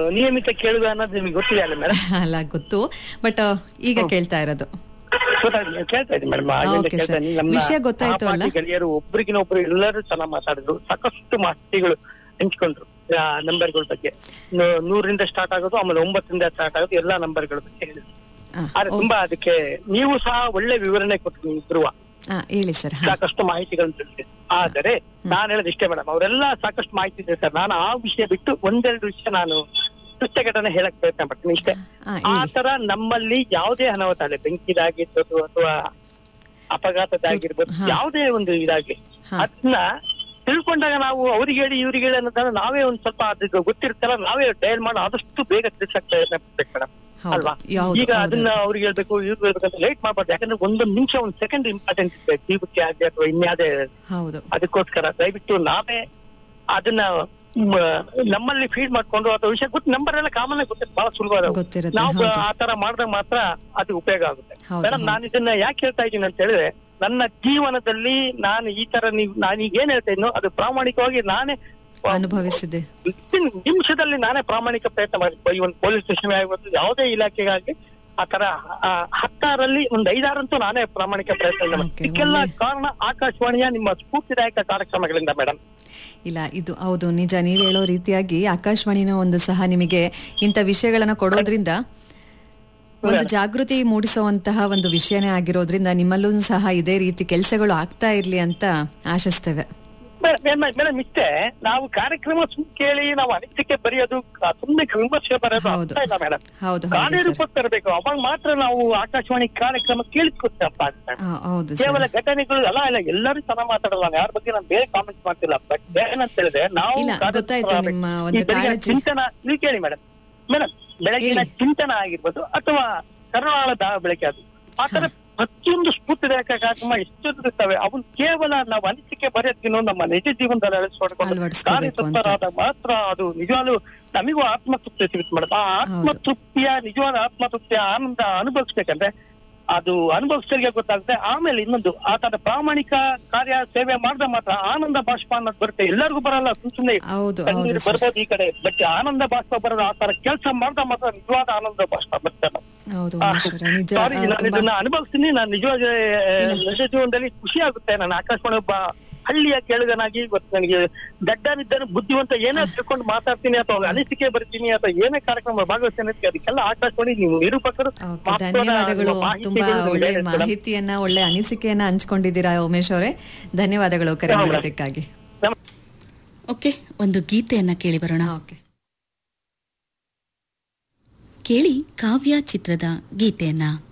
ನಿಯಮಿತ ಕೇಳುಗ ಅನ್ನೋದು ನಿಮಗೆ ಗೊತ್ತಿದೆ ಅಲ್ಲ ಮೇಡಮ್ ಅಲ್ಲ ಗೊತ್ತು ಬಟ್ ಈಗ ಕೇಳ್ತಾ ಇರೋದು ಕೇಳ್ತಾ ಇದ್ದೀನಿ ಮೇಡಮ್ Okay, sir. ವಿಷಯ ಗೊತ್ತಾಯ್ತು ಅಲ್ಲ? ಗೆಳೆಯರು ಒಬ್ರಿಗಿನ ಒಬ್ರು ಎಲ್ಲರೂ ಚೆನ್ನಾಗಿ ಮಾತಾಡಿದ್ರು ಸಾಕಷ್ಟು ಮಾಹಿತಿಗಳು ಹಂಚ್ಕೊಂಡ್ರು ನಂಬರ್ಗಳ ಬಗ್ಗೆ ನೂ- ನೂರರಿಂದ ಸ್ಟಾರ್ಟ್ ಆಗೋದು ಆಮೇಲೆ ಒಂಬತ್ತರಿಂದ ಸ್ಟಾರ್ಟ್ ಆಗೋದು ಎಲ್ಲಾ ನಂಬರ್ಗಳ ಬಗ್ಗೆ ಹೇಳಿದ್ರು ಆ, ಆದ್ರೆ ತುಂಬಾ ಅದಕ್ಕೆ ನೀವು ಸಹ ಒಳ್ಳೆ ವಿವರಣೆ ಕೊಟ್ಟರು ಧ್ರುವ ಆ, ಹೇಳಿ ಸರ್ ಸಾಕಷ್ಟು ಮಾಹಿತಿಗಳನ್ನು ತಿಳಿಸಿ ಆದರೆ ನಾನು ಹೇಳೋದು ಇಷ್ಟೇ ಮೇಡಮ್ ಅವರೆಲ್ಲ ಸಾಕಷ್ಟು ಮಾಹಿತಿ ಇದೆ ಸರ್ ನಾನು ಆ ವಿಷಯ ಬಿಟ್ಟು ಒಂದೆರಡು ವಿಷಯ ನಾನು ಸತ್ಯ ಘಟನೆ ಹೇಳಕ್ ಪ್ರಯತ್ನ ಪಡ್ತೀನಿ ಇಷ್ಟೇ ಆ, ಆ ಹೇಳಿ ತರ ನಮ್ಮಲ್ಲಿ ಯಾವುದೇ ಅನಾಹುತ ಆಗಲಿ ಬೆಂಕಿದಾಗಿರ್ಬೋದು ಅಥವಾ ಅಪಘಾತದಾಗಿರ್ಬೋದು ಹಾ. ಯಾವುದೇ ಒಂದು ಇದಾಗ್ಲಿ ಹಾ. ಅದನ್ನ ತಿಳ್ಕೊಂಡಾಗ ನಾವು ಅವ್ರಿಗೆ ಹೇಳಿ ಇವ್ರಿಗೆ ಹೇಳಿ ಅನ್ನೋದನ್ನ ನಾವೇ ಒಂದ್ ಸ್ವಲ್ಪ ಅದು ಗೊತ್ತಿರ್ತಲ್ಲ ನಾವೇ ಡಯಲ್ ಮಾಡಿ ಆದಷ್ಟು ಬೇಗ ತಿಳಿಸಕ್ ಪ್ರಯತ್ನ ಪಡ್ಬೇಕು ಮೇಡಮ್ ಹೌದು. ಅಲ್ವಾ ಯಾವ್ದು, ಈಗ ಹೌದು. ಅದನ್ನ ಅವ್ರಿಗೆ ಹೇಳ್ಬೇಕು ಇವ್ರಿಗೆ ಹೇಳ್ಬೇಕು ಅಂತ ಲೇಟ್ ಮಾಡ್ಬಾರ್ದು ಯಾಕಂದ್ರೆ ಒಂದೊಂದು ನಿಮಿಷ ಒಂದ್ ಸೆಕೆಂಡ್ ಇಂಪಾರ್ಟೆಂಟ್ ಇದೆ ಜೀವಕ್ಕೆ ಆಗ್ಲಿ ಅಥವಾ ಇನ್ಯಾವುದೇ ಹೌದು ಅದಕ್ಕೋಸ್ಕರ ದಯವಿಟ್ಟು ನಾವೇ ಅದನ್ನ ಮ್, ನಮ್ಮಲ್ಲಿ ಫೀಡ್ ಮಾಡ್ಕೊಂಡು ಅಥವಾ ವಿಷಯ ಗೊತ್ತು ನಂಬರ್ ಎಲ್ಲ ಕಾಮನ್ ಆಗಿ ಗೊತ್ತಿರುತ್ತೆ ಬಹಳ ಸುಲಭ ಅದು. ಗೊತ್ತಿರುತ್ತೆ, ನಾವು ಹೌದು. ಆ ತರ ಮಾಡಿದಾಗ ಮಾತ್ರ ಅದು ಉಪಯೋಗ ಆಗುತ್ತೆ ಹೌದು, ಮೇಡಮ್ ಹೌದು. ನಾನು ಇದನ್ನ ಯಾಕೆ ಹೇಳ್ತಾ ಇದ್ದೀನಿ ಅಂತ ಹೇಳಿದ್ರೆ ನನ್ನ ಜೀವನದಲ್ಲಿ ನಾನು ಈ ತರ ನೀವು ನಾನು ಈಗ ಏನ್ ಹೇಳ್ತಾ ಇದ್ನೋ ಅದು ಪ್ರಾಮಾಣಿಕವಾಗಿ ನಾನೇ ಅನುಭವಿಸಿದೆ within ನಿಮಿಷದಲ್ಲಿ ನಾನೇ ಪ್ರಾಮಾಣಿಕ ಪ್ರಯತ್ನ ಮಾಡಿ ಈ ಒಂದು ಪೊಲೀಸ್ ಸ್ಟೇಷನ್ ಆಗಿರ್ಬೋದು ಯಾವುದೇ ಇಲಾಖೆಗಾಗಿ ಆ ತರ ಆ, ಹತ್ತಾರಲ್ಲಿ ಒಂದ್ ಐದಾರಂತೂ ನಾನೇ ಪ್ರಾಮಾಣಿಕ ಪ್ರಯತ್ನ ಮಾಡಿ Okay, ಇದಕ್ಕೆಲ್ಲ ಒಳ್ಳೆ- ಕಾರಣ ಆಕಾಶವಾಣಿಯ ನಿಮ್ಮ ಸ್ಫೂರ್ತಿದಾಯಕ ಕಾರ್ಯಕ್ರಮಗಳಿಂದ ಮೇಡಮ್ ಇಲ್ಲ ಇದು ಹೌದು ನಿಜ ನೀವ್ ಹೇಳೋ ರೀತಿಯಾಗಿ ಆಕಾಶವಾಣಿನ ಒಂದು ಸಹ ನಿಮಗೆ ಇಂಥ ವಿಷಯಗಳನ್ನ ಕೊಡೋದ್ರಿಂದ ಒಂದು ಜಾಗೃತಿ ಮೂಡಿಸುವಂತಹ ಒಂದು ವಿಷಯನೇ ಆಗಿರೋದ್ರಿಂದ ನಿಮ್ಮಲ್ಲೂ ಸಹ ಇದೇ ರೀತಿ ಕೆಲಸಗಳು ಆಗ್ತಾ ಇರ್ಲಿ ಅಂತ ಆಶಿಸ್ತೇವೆ ಮೇಡಮ್ ಇಷ್ಟೇ ನಾವು ಕಾರ್ಯಕ್ರಮ ಸುಮ್ ಕೇಳಿ ನಾವು ಅನಿಸಿಕೆ ಬರೆಯೋದು ಆ, ಸುಮ್ನೆ ವಿಮರ್ಶೆ ಬರೆಯೋದು ಹೌದು. ಅರ್ಥ ಇಲ್ಲ ಮೇಡಮ್ ಹೌದು ಹೌದು ಕಾರ್ಯ ಸರ್ ರೂಪಕ್ಕೆ ತರಬೇಕು ಅವಾಗ ಮಾತ್ರ ನಾವು ಆಕಾಶವಾಣಿ ಕಾರ್ಯಕ್ರಮ ಕೇಳಿಸ್ಕೊಡ್ತೇವಪ್ಪ ಅಂತ ಆ, ಹೌದು ಕೇವಲ ಸರ್ ಘಟನೆಗಳು ಅಲ್ಲ ಇಲ್ಲ ಎಲ್ಲರೂ ಚೆನ್ನಾಗಿ ಮಾತಾಡಲ್ಲ ನಾನು ಯಾರ ಬಗ್ಗೆ ನಾನು ಬೇರೆ ಕಾಮೆಂಟ್ ಮಾಡ್ತಿಲ್ಲ ಬಟ್ ಏನಂತ ಹೇಳಿದ್ರೆ ನಾವು ಇಲ್ಲ, ಕಾರ್ಯಕ್ರಮ ಗೊತ್ತಾಯ್ತು ಮಾಡ್ಬೇಕು. ನಿಮ್ಮ ಈ ಒಂದು ಬೆಳಗಿನ ಕಾಳಜಿ. ಚಿಂತನ ನೀವು ಕೇಳಿ ಮೇಡಮ್ ಮೇಡಮ್ ಬೆಳಗಿನ ಹೇಳಿ. ಚಿಂತನ ಆಗಿರ್ಬೋದು ಅಥವಾ ಕರುಣಾಳ ಬೆಳಕೆ ಅದು ಆ ತರ ಪ್ರತಿಯೊಂದು ಸ್ಫೂರ್ತಿದಾಯಕ ಕಾರ್ಯಕ್ರಮ ಎಷ್ಟೊಂದು ಇರ್ತವೆ ಅವನ್ ಕೇವಲ ನಾವು ಅನಿಸಿಕೆ ಬರೆಯೋದ್ಕಿನ್ನೋ ನಮ್ಮ ನಿಜ ಜೀವನದಲ್ಲಿ ಅಳವಡಿಸ್ಕೊಂಡು ಅಳವಡಿಸ್ಕೋಬೇಕು ಅಂತ. ಕಾರ್ಯತತ್ಪರಾದ ಮಾತ್ರ ಅದು ನಿಜವಾಗ್ಲೂ ನಮಗೂ ಆತ್ಮತೃಪ್ತಿ ಸಿಗುತ್ತೆ ಮೇಡಮ್ ಆ ಆತ್ಮತೃಪ್ತಿಯ ನಿಜವಾದ ಆತ್ಮತೃಪ್ತಿಯ ಆನಂದ ಅನುಭವಿಸ್ಬೇಕಂದ್ರೆ ಅದು ಅನುಭವಿಸಿದರಿಗೆ ಗೊತ್ತಾಗುತ್ತೆ ಆಮೇಲೆ ಇನ್ನೊಂದು ಆ ತರ ಪ್ರಾಮಾಣಿಕ ಕಾರ್ಯ ಸೇವೆ ಮಾಡಿದ ಮಾತ್ರ ಆನಂದ ಬಾಷ್ಪ ಅನ್ನೋದು ಬರುತ್ತೆ ಎಲ್ಲರಿಗೂ ಬರಲ್ಲ ಸುಮ್ ಸುಮ್ನೆ ಹೌದು ಹೌದು ಕಣ್ಣೀರು ಸರ್ ಬರ್ಬೋದು ಈ ಕಡೆ ಬಟ್ ಆನಂದ ಬಾಷ್ಪ ಬರೋದು ಆ ತರ ಕೆಲಸ ಮಾಡಿದ ಮಾತ್ರ ನಿಜವಾದ ಆನಂದ ಬಾಷ್ಪ ಬರುತ್ತೆ ಹೌದು ಆ, ಉಮೇಶ್ವರ ನಿಜ ಸಾರಿ ಆ, ನಾನು ತುಂಬಾ ಇದನ್ನ ಅನುಭವಿಸ್ತೀನಿ ನಾನು ನಿಜವಾದ ನಿಜ ಜೀವನದಲ್ಲಿ ಖುಷಿ ಆಗುತ್ತೆ ನಾನು ಆಕಾಶವಾಣಿ ಒಬ್ಬ ಹಳ್ಳಿಯ ಕೇಳುಗನಾಗಿ ಇವತ್ತು ನನಗೆ ದಡ್ಡನಿದ್ದನು ಬುದ್ಧಿವಂತ ಏನೋ ತಿಳ್ಕೊಂಡು ಮಾತಾಡ್ತೀನಿ ಅಥವಾ ಒಂದು ಅನಿಸಿಕೆ ಬರ್ತೀನಿ ಅಥವಾ ಏನೇ ಕಾರ್ಯಕ್ರಮ ಭಾಗವಹಿಸ್ತೀನಿ ಅಂತ ಅದಕ್ಕೆಲ್ಲ ಆಕಾಶವಾಣಿ ನೀವು ನಿರೂಪಕರು ಓಕೆ ಮಹತ್ವದ ಧನ್ಯವಾದಗಳು ನಿಮ್ಮ ತುಂಬಾ ಮಾಹಿತಿಗಳು ಒಳ್ಳೆ ನಿಮ್ಗೆ ಮೇಡಮ್. ಮಾಹಿತಿಯನ್ನ ಒಳ್ಳೆ ಅನಿಸಿಕೆಯನ್ನ ಹಂಚ್ಕೊಂಡಿದ್ದೀರಾ ಉಮೇಶ್ ಅವರೇ ಧನ್ಯವಾದಗಳು ಕರೆ ಹೌದಾ? ಮಾಡೋದಕ್ಕಾಗಿ ನಮ್- ಓಕೆ ಒಂದು ಗೀತೆಯನ್ನ ಕೇಳಿ ಬರೋಣ ಓಕೆ ಕೇಳಿ ಕಾವ್ಯ ಚಿತ್ರದ ಗೀತೆಯನ್ನ